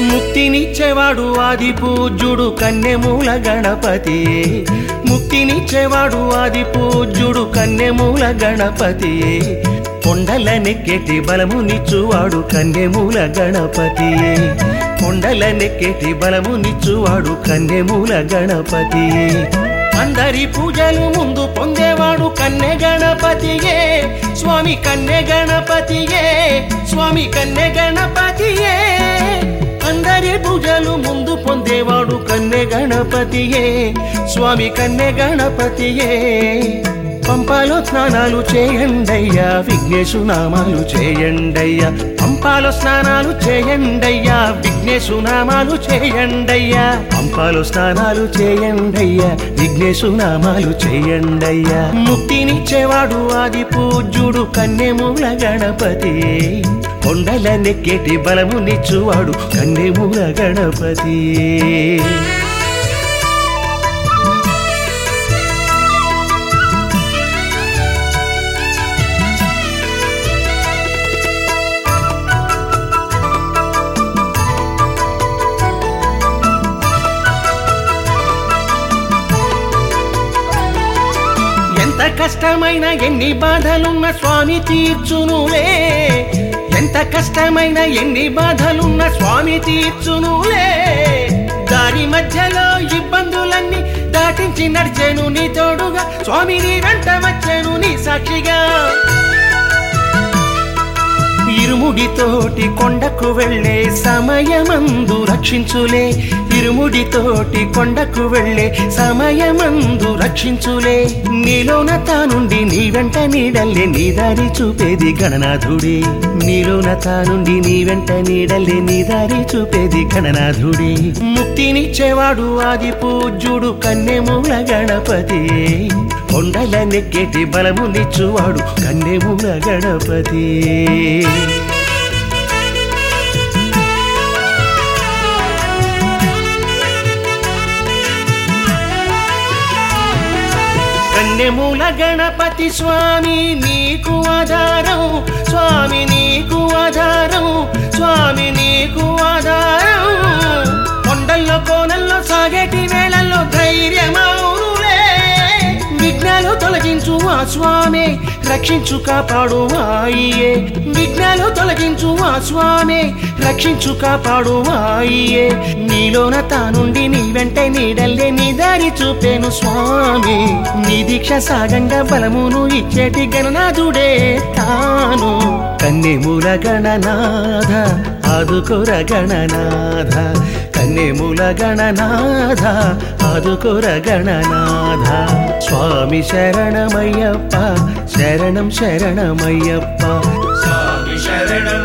ముక్తినిచ్చేవాడు ఆది పూజ్యుడు కన్నెమూల గణపతి ముక్తినిచ్చేవాడు ఆది పూజ్యుడు కన్నెమూల గణపతి కొండల నెక్కెటి బలమునిచ్చువాడు కన్నెమూల గణపతి కొండల నెక్కెటి బలమునిచ్చువాడు కన్నెమూల గణపతి అందరి పూజలు ముందు పొందేవాడు కన్నె గణపతియే స్వామి కన్నె గణపతియే స్వామి కన్నె గణపతియే అందరి పూజలు ముందు పొందేవాడు కన్నె గణపతియే స్వామి కన్నె గణపతియే పంపాలో స్నానాలు చేయండయ్యా విఘ్నేశు నామాలు చేయండయ్యా పంపాలో స్నానాలు చేయండయ్యా విఘ్నేశు నామాలు చేయండయ్యా పంపాలో స్నానాలు చేయండయ్యా విఘ్నేశు నామాలు చేయండయ్యా ముక్తినిచ్చేవాడు ఆది పూజ్యుడు కన్నెమూల గణపతి కొండల నెక్కేటి బలమునిచ్చువాడు కన్నెమూల గణపతి ఎంత కష్టమైన ఎన్ని బాధలున్న స్వామి తీర్చునులే ఎంత కష్టమైన ఎన్ని బాధలున్న స్వామి తీర్చునులే దారి మధ్యలో ఇబ్బందులన్నీ దాటించి నడిచేను నీ తోడుగా స్వామి నీ వెంట వచ్చేను నీ సాక్షిగా ఇరుముడితోటి కొండకు వెళ్ళే సమయమందు రక్షించులే ఇరుముడితోటి కొండకు వెళ్ళే సమయమందు రక్షించులే నీలోన తానుండి నీ వెంట నీడల్లే నీ దారి చూపేది గణనాథుడే నీలోన తానుండి నీ వెంట నీడల్లే నీ దారి చూపేది గణనాథుడే ముక్తినిచ్చేవాడు ఆది పూజ్యుడు కన్నెమూల గణపతి కొండల నెక్కేటి బలమునిచ్చువాడు కన్నెమూల గణపతి కన్నెమూల గణపతి స్వామి నీకు ఆధారం స్వామి నీకు ఆధారం స్వామి నీకు ఆధారం కొండల్లో కోనల్లో సాగేటి వేళల్లో ధైర్యమౌనులే విఘ్నాలు తొలగించు ఆ స్వామి రక్షించు కాపాడు ఆయియే విఘ్నాలు తొలగించు ఆ స్వామి రక్షించు కాపాడు ఆయియే నీలోన తానుండి నీ వెంట నీడల్లే నీ దారి చూపేను స్వామి నీ దీక్ష సాగంగా బలమును ఇచ్చేటి గణనాథుడే తాను కన్నెమూల గణనాథ ఆదుకొర గణనాథ కన్నెమూల గణనాథ ఆదుకొర గణనాథ స్వామి శరణమయ్యప్ప శరణం శరణమయ్యప్ప స్వామి శరణం